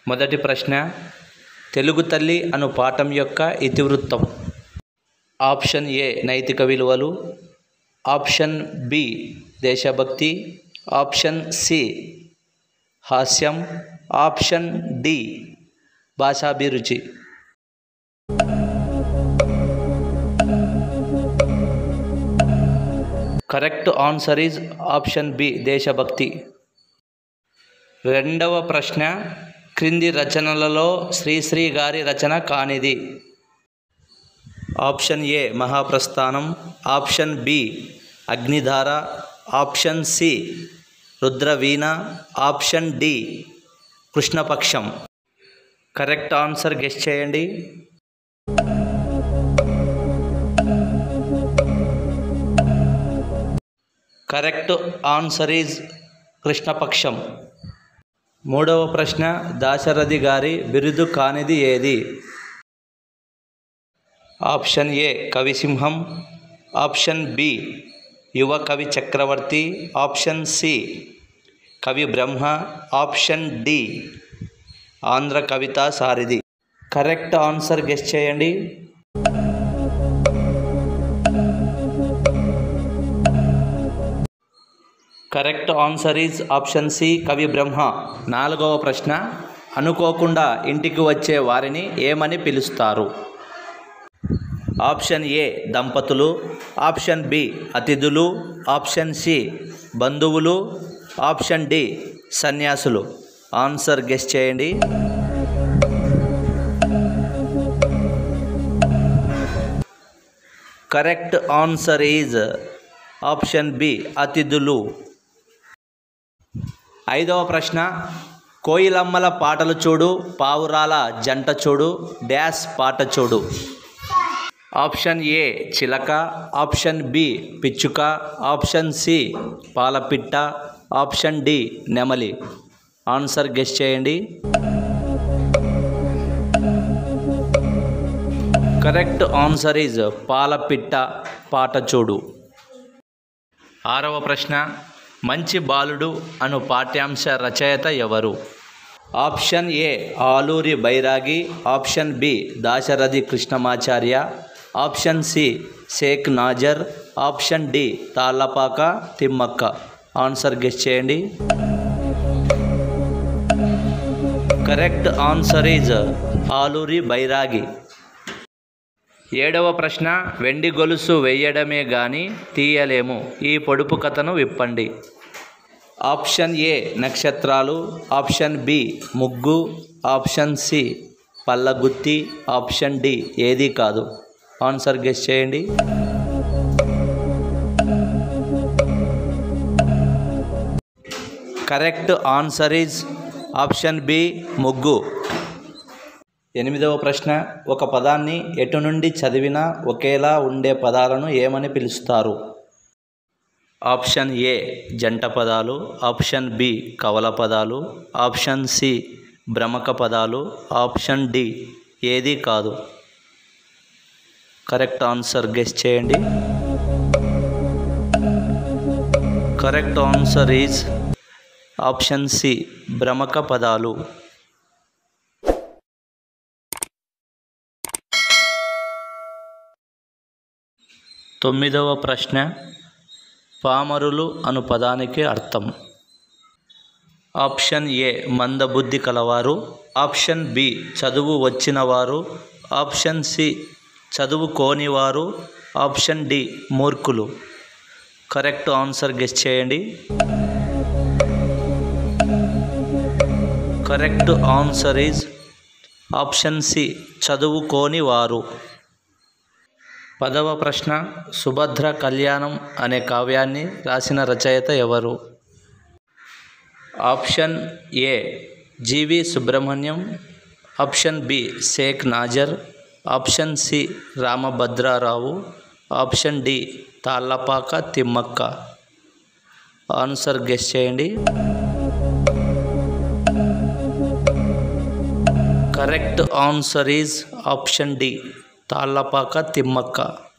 మొదటి ప్రశ్న తెలుగు తల్లి అను పాఠం యొక్క ఇతివృత్తం ఆప్షన్ ఏ నైతిక విలువలు ఆప్షన్ బి దేశభక్తి ఆప్షన్ సి హాస్యం ఆప్షన్ డి భాషాభిరుచి correct answer is option B దేశభక్తి రెండవ ప్రశ్న క్రింది రచనలలో శ్రీశ్రీ గారి రచన కానిది option A Mahaprasthanam option B Agnidhara option C Rudraveena option D Krishnapaksham correct answer guess చేయండి కరెక్ట్ ఆన్సర్ ఈజ్ కృష్ణపక్షం మూడవ ప్రశ్న దాశరథి గారి బిరుదు కానిది ఏది ఆప్షన్ ఏ కవిసింహం ఆప్షన్ బి యువ కవి చక్రవర్తి ఆప్షన్ సి కవి బ్రహ్మ ఆప్షన్ డి ఆంధ్ర కవితా సారిది కరెక్ట్ ఆన్సర్ గెస్ట్ చేయండి correct answer is option C కవి బ్రహ్మ నాలుగవ ప్రశ్న అనుకోకుండా ఇంటికి వచ్చే వారిని ఏమని పిలుస్తారు ఆప్షన్ ఏ దంపతులు ఆప్షన్ బి అతిథులు ఆప్షన్ సి బంధువులు ఆప్షన్ డి సన్యాసులు ఆన్సర్ గెస్ చేయండి correct answer is option B అతిథులు ఐదవ ప్రశ్న కోయిలమ్మల పాటలు చూడు పావురాల జంట చూడు డ్యాష్ పాట చూడు ఆప్షన్ ఏ చిలక ఆప్షన్ బి పిచ్చుక ఆప్షన్ సి పాలపిట్ట ఆప్షన్ డి నెమలి ఆన్సర్ గెస్ చేయండి కరెక్ట్ ఆన్సర్ ఈజ్ పాలపిట్ట పాట చూడు ఆరవ ప్రశ్న మంచి బాలుడు అను పాఠ్యాంశ రచయిత ఎవరు option A Aluri Bairagi option B Dasarathi Krishnamacharya option C Sheikh Nazar option D Tallapaka Timmakka answer guess చేయండి correct answer is Aluri Bairagi ఏడవ ప్రశ్న వెండి గొలుసు వేయడమే గాని తీయలేము ఈ పొడుపు కథను విప్పండి ఆప్షన్ ఏ నక్షత్రాలు ఆప్షన్ బి ముగ్గు ఆప్షన్ సి పల్లగుత్తి ఆప్షన్ డి ఏది కాదు ఆన్సర్ గెస్ చేయండి correct answer is option B ముగ్గు ఎనిమిదవ ప్రశ్న ఒక పదాన్ని ఎటు నుండి చదివినా ఒకేలా ఉండే పదాలను ఏమని పిలుస్తారు ఆప్షన్ ఏ జంట పదాలు ఆప్షన్ బి కవల పదాలు ఆప్షన్ సి భ్రమక పదాలు ఆప్షన్ డి ఏది కాదు కరెక్ట్ ఆన్సర్ గెస్ చేయండి correct answer is option C భ్రమక పదాలు తొమ్మిదవ ప్రశ్న పామరులు అను పదానికి అర్థం ఆప్షన్ ఏ మందబుద్ధి కలవారు ఆప్షన్ బి చదువు వచ్చినవారు ఆప్షన్ సి చదువుకోనివారు ఆప్షన్ డి మూర్ఖులు కరెక్ట్ ఆన్సర్ గెస్ చేయండి correct answer is option C చదువుకోని వారు పదవ ప్రశ్న సుభద్ర కళ్యాణం అనే కావ్యాన్ని రాసిన రచయిత ఎవరు option A GV Subrahmanyam option B Sheikh Nazar option C Ramabhadra Rao option D Tallapaka Timmakka answer guess చేయండి correct answer is option D Tallapaka Thimmakka